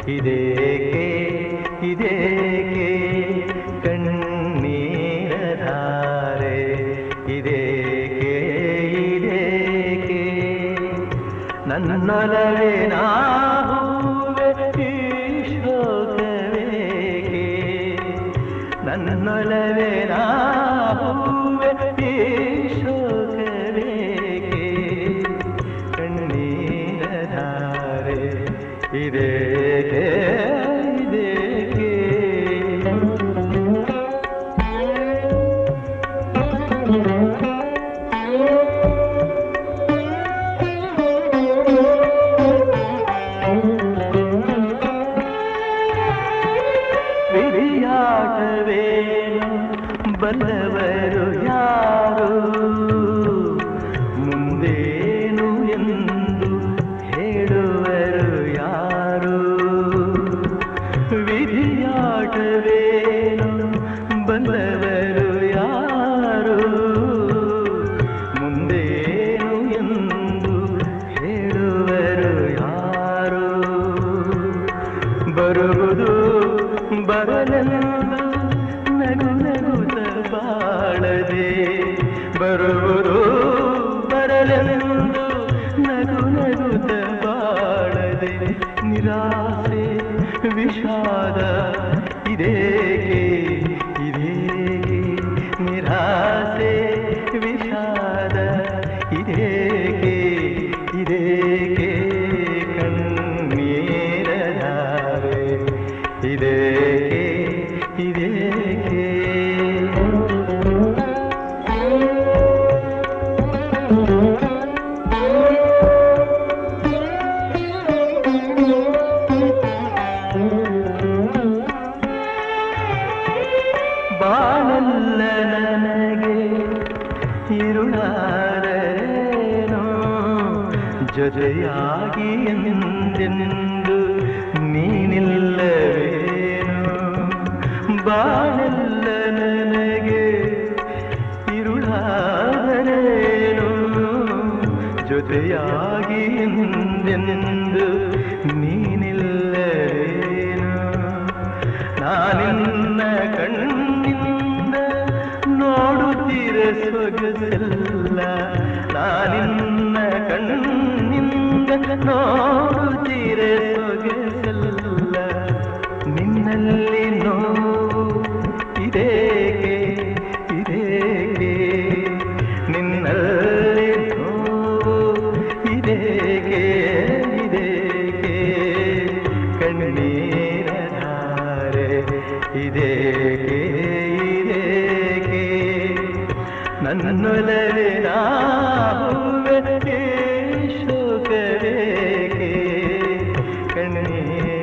ಇದೇಕೆ ಇದೇಕೆ ಕಣ್ಣೀರ ಧಾರೆ ಇದೇಕೆ ಇದೇಕೆ ನನ್ನೊಲವೇ ನಾಹುವೆ ಈ ಶೋಕವೇಕೆ ನನ್ನೊಲವೇ ನಾಹುವೆ ಈ ಶೋಕವೇಕೆ ಕಣ್ಣೀರ ಧಾರೆ ಇದೇಕೆ ಇದೇಕೆ ವಿರಿಯಾಟವೇನು ಬಲ್ಲವರು ಯಾರು ಮುಂದೇನು ಎಂದು ಹೇಳುವರು ಯಾರು ವಿಧಿಯಾಟವೇನು ಬಲ್ಲವರು ಯಾರು ಮುಂದೇನು ಎಂದು ಹೇಳುವರು ಯಾರು ಬರುವುದು ಬರಲೆಂದು ನಗು ನಗುತ್ತ ಬಾಳದೆ ಬರುವುದು ಬರಲೆಂದು ನಗು ನಗುತ್ತ ಬಾಳದೆ ನಿರಾಸೆ ವಿಷಾದ ಇದೇಕೆ ಇದೇಕೆ ನಿರಾಸೆ ವಿಷಾದ ಇದೇಕೆ ಇದೇಕೆ ಕಣ್ಣೀರ ಧಾರೆ ಇದೇಕೆ ಇದೇಕೆ ಬಾಳಲ್ಲ ನನಗೆ ಇರುಳಾರೇನೋ ಜೊತೆಯಾಗಿ ಎಂದೆಂದು ನೀನಿಲ್ಲವೇನೋ ಬಾಳಲ್ಲ ನನಗೆ ಇರುಳಾದರೇನೋ ಜೊತೆಯಾಗಿ ಎಂದೆಂದು ನೀನಿಲ್ಲವೇನೋ ನಾನಿನ್ನ ಕಣ್ಣಿಂದ ನೋಡುತ್ತೀರ ಸೊಗಸೆಲ್ಲ ನಾನಿನ್ನ ಕಣ್ಣಿಂದ ನೋಡುತ್ತೀರ ಸೊಗಸೆಲ್ಲ ನಿನ್ನಲ್ಲಿ ನೋವು ಇದೇಕೆ ಇದೇಕೆ ನಿನ್ನಲ್ಲಿ ನೋವು ಇದೇಕೆ ಇದೇಕೆ ಕಣ್ಣೀರ ಧಾರೆ ಇದೇಕೆ ಇದೇಕೆ ನನ್ನೊಲವೇ ನಾಹುವೆ ಶೋಕವೇಕೆ ಕಣ್ಣೀರ